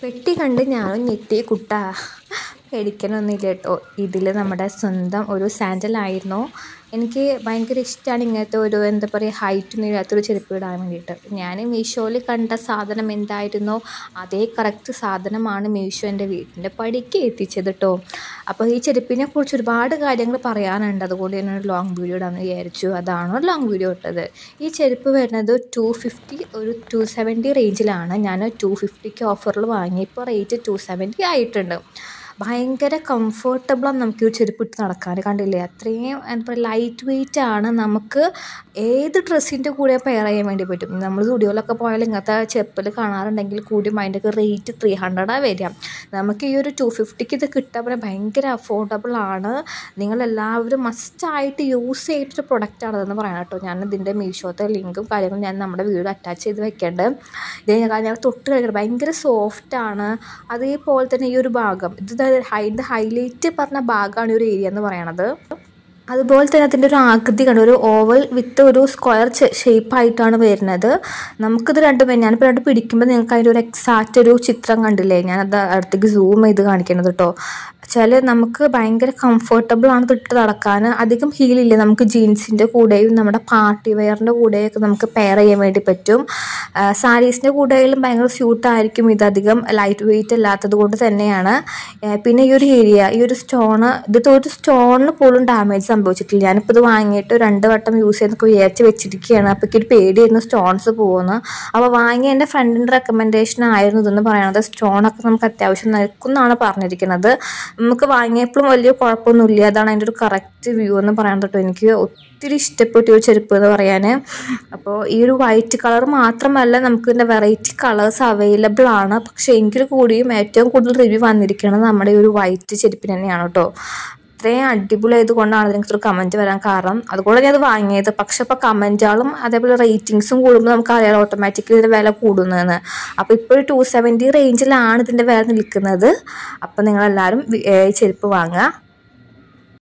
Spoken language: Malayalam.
പെട്ടി കണ്ട് ഞാനും ഞെട്ടി കുട്ടാ പേടിക്കാനൊന്നുമില്ല കേട്ടോ ഇതിൽ നമ്മുടെ സ്വന്തം ഒരു സാൻഡലായിരുന്നു എനിക്ക് ഭയങ്കര ഇഷ്ടമാണ് ഇങ്ങനത്തെ ഒരു എന്താ പറയുക ഹൈറ്റൊന്നും ഇല്ലാത്തൊരു ചെരുപ്പ് ഇടാൻ വേണ്ടിയിട്ട് ഞാൻ മീഷോയിൽ കണ്ട സാധനം എന്തായിരുന്നോ അതേ കറക്റ്റ് സാധനമാണ് മീഷോ എൻ്റെ വീട്ടിൻ്റെ പടിക്ക് എത്തിച്ചത് കേട്ടോ അപ്പോൾ ഈ ചെരുപ്പിനെ കുറിച്ച് ഒരുപാട് കാര്യങ്ങൾ പറയാനുണ്ട് അതുകൊണ്ട് ഞാൻ ഒരു ലോങ് വീഡിയോ ഇടാമെന്ന് വിചാരിച്ചു അതാണ് ഒരു ലോങ് വീഡിയോ ഇട്ടത് ഈ ചെരുപ്പ് വരുന്നത് ടു ഫിഫ്റ്റി ഒരു ടു സെവൻറ്റി റേഞ്ചിലാണ് ഞാൻ ടു ഫിഫ്റ്റിക്ക് ഓഫറിൽ വാങ്ങി ഇപ്പോൾ റേറ്റ് ടു സെവൻറ്റി ആയിട്ടുണ്ട് ഭയങ്കര കംഫർട്ടബിളാണ് നമുക്ക് ഈ ചെരുപ്പ് ഇട്ട് നടക്കാൻ കണ്ടില്ലേ അത്രയും എന്താ പറയുക ലൈറ്റ് വെയിറ്റ് ആണ് നമുക്ക് ഏത് ഡ്രസ്സിൻ്റെ കൂടെ പെയർ ചെയ്യാൻ വേണ്ടി പറ്റും നമ്മൾ സ്റ്റുഡിയോയിലൊക്കെ പോയാൽ ഇങ്ങനത്തെ ചെരുപ്പിൽ കാണാറുണ്ടെങ്കിൽ കൂടിയും അതിൻ്റെയൊക്കെ റേറ്റ് ത്രീ ഹൺഡ്രഡാണ് വരിക നമുക്ക് ഈ ഒരു ടു ഫിഫ്റ്റിക്ക് ഇത് കിട്ടാൻ പറയാൻ ഭയങ്കര അഫോർഡബിൾ ആണ് നിങ്ങളെല്ലാവരും മസ്റ്റായിട്ട് യൂസ് ചെയ്തിട്ടൊരു പ്രൊഡക്റ്റാണ് പറയാം കേട്ടോ ഞാൻ ഇതിൻ്റെ മീഷോത്തെ ലിങ്കും കാര്യങ്ങളും ഞാൻ നമ്മുടെ വീഡിയോ അറ്റാച്ച് ചെയ്ത് വെക്കേണ്ടത് ഇത് ഞാൻ ഞാൻ തൊട്ട് കഴിക്കണം ഭയങ്കര സോഫ്റ്റാണ് അതേപോലെ തന്നെ ഈ ഒരു ഭാഗം ഇത് ഹൈൻ്റെ ഹൈലൈറ്റ് പറഞ്ഞ ഭാഗമാണ് ഈ ഒരു ഏരിയ എന്ന് പറയണത് അതുപോലെ തന്നെ അതിൻ്റെ ഒരു ആകൃതി കണ്ടു ഒരു ഓവൽ വിത്ത് ഒരു സ്ക്വയർ ഷേപ്പായിട്ടാണ് വരുന്നത് നമുക്കിത് രണ്ടും ഞാനിപ്പോൾ രണ്ട് പിടിക്കുമ്പോൾ നിങ്ങൾക്ക് അതിൻ്റെ ഒരു എക്സാക്റ്റ് ഒരു ചിത്രം കണ്ടില്ലേ ഞാനത് അടുത്തേക്ക് സൂം ചെയ്ത് കാണിക്കണത് കേട്ടോ വെച്ചാൽ നമുക്ക് ഭയങ്കര കംഫർട്ടബിൾ ആണ് ഇട്ട് നടക്കാൻ അധികം ഹീലില്ല നമുക്ക് ജീൻസിൻ്റെ കൂടെയും നമ്മുടെ പാർട്ടി വെയറിൻ്റെ കൂടെയൊക്കെ നമുക്ക് പെയർ ചെയ്യാൻ വേണ്ടി പറ്റും സാരീസിൻ്റെ കൂടെയും ഭയങ്കര സ്യൂട്ടായിരിക്കും ഇതധികം ലൈറ്റ് വെയിറ്റ് അല്ലാത്തത് കൊണ്ട് തന്നെയാണ് പിന്നെ ഈ ഒരു ഏരിയ ഈ ഒരു സ്റ്റോണ് ഇത് ഒരു സ്റ്റോണിന് പോലും ഡാമേജ് സംഭവിച്ചിട്ടില്ല ഞാനിപ്പോൾ ഇത് വാങ്ങിയിട്ട് രണ്ട് വട്ടം യൂസ് ചെയ്യുന്നൊക്കെ വിചാരിച്ച് വെച്ചിരിക്കുകയാണ് അപ്പോൾ എനിക്ക് ഒരു പേടിയായിരുന്നു സ്റ്റോൺസ് പോകുന്നു അപ്പോൾ വാങ്ങിയ എൻ്റെ ഫ്രണ്ടിൻ്റെ റെക്കമെൻഡേഷൻ ആയിരുന്നു ഇതെന്ന് പറയുന്നത് സ്റ്റോണൊക്കെ നമുക്ക് അത്യാവശ്യം നിൽക്കുമെന്നാണ് പറഞ്ഞിരിക്കുന്നത് നമുക്ക് വാങ്ങിയപ്പോഴും വലിയ കുഴപ്പമൊന്നുമില്ല അതാണ് അതിൻ്റെ ഒരു കറക്റ്റ് വ്യൂ എന്ന് പറയാൻ തൊട്ട് എനിക്ക് ഒത്തിരി ഇഷ്ടപ്പെട്ടു ഈ ചെരുപ്പ് എന്ന് പറയാൻ അപ്പോൾ ഈ ഒരു വൈറ്റ് കളർ മാത്രമല്ല നമുക്ക് ഇതിൻ്റെ വെറൈറ്റി കളേഴ്സ് അവൈലബിൾ ആണ് പക്ഷേ എങ്കിൽ കൂടിയും ഏറ്റവും കൂടുതൽ റിവ്യൂ വന്നിരിക്കുന്നത് നമ്മുടെ ഈ ഒരു വൈറ്റ് ചെരുപ്പിന് തന്നെയാണ് കേട്ടോ ഇത്രയും അടിപൊളിയായത് കൊണ്ടാണ് ഇതിനെക്കുറിച്ച് കമൻറ്റ് വരാൻ കാരണം അതുകൊണ്ട് ഞാൻ അത് വാങ്ങിയത് പക്ഷെ ഇപ്പോൾ കമൻറ്റുകളും അതേപോലെ റേറ്റിങ്സും കൂടുമ്പോൾ നമുക്ക് അറിയാം ഓട്ടോമാറ്റിക്കലി ഇതിൻ്റെ വില കൂടുന്നതെന്ന് അപ്പോൾ ഇപ്പോൾ ടു സെവൻറ്റി റേഞ്ചിലാണ് ഇതിൻ്റെ വില നിൽക്കുന്നത് അപ്പോൾ നിങ്ങളെല്ലാവരും ഈ ചെരുപ്പ് വാങ്ങുക